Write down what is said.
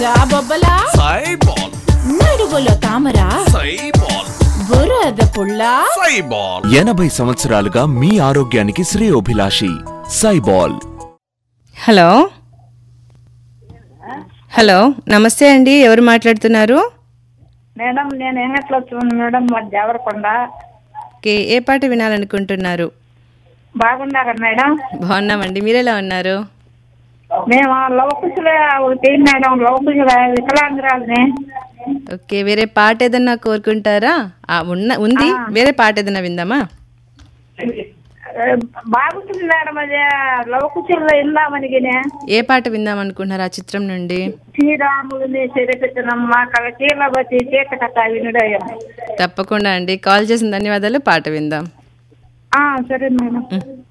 జాబొబ్బలా సైబాల్ నడుగులో తామరా సైబాల్ బురద పుల్ల సైబాల్ ఎనభై సంవత్సరాలుగా మీ ఆరోగ్యానికి శ్రేయోభిలాషి సైబాల్ హలో హలో నమస్తే అండి ఎవరు మాట్లాడుతున్నారు మేడం నేను ఎంగట్లో చూడండి మేడం మా దేవరకొండ ఓకే ఏ పాట వినాలనుకుంటున్నారు బాగున్నారా మేడం బాగున్నామండి మీరు ఎలా ఉన్నారు మేము లవకుశులే ఒకటి మేడం లవకుశుల వికలాంగురాలని ఓకే వేరే పాట ఏదన్నా కోరుకుంటారా ఆ, ఉన్న ఉంది వేరే పాట ఏదన్నా విందామా ఏ, బాగుంటుంది మేడం అది లవకుశుల్లో ఇందామనిగినే ఏ పాట విందాం అనుకుంటున్నారు ఆ చిత్రం నుండి శ్రీరాముడిని చెరిపెట్టినమ్మ కలకీలవతి చీకట వినుడయం తప్పకుండా అండి కాల్ చేసిన ధన్యవాదాలు పాట విందాం ఆ, సరే మేడం ఉం.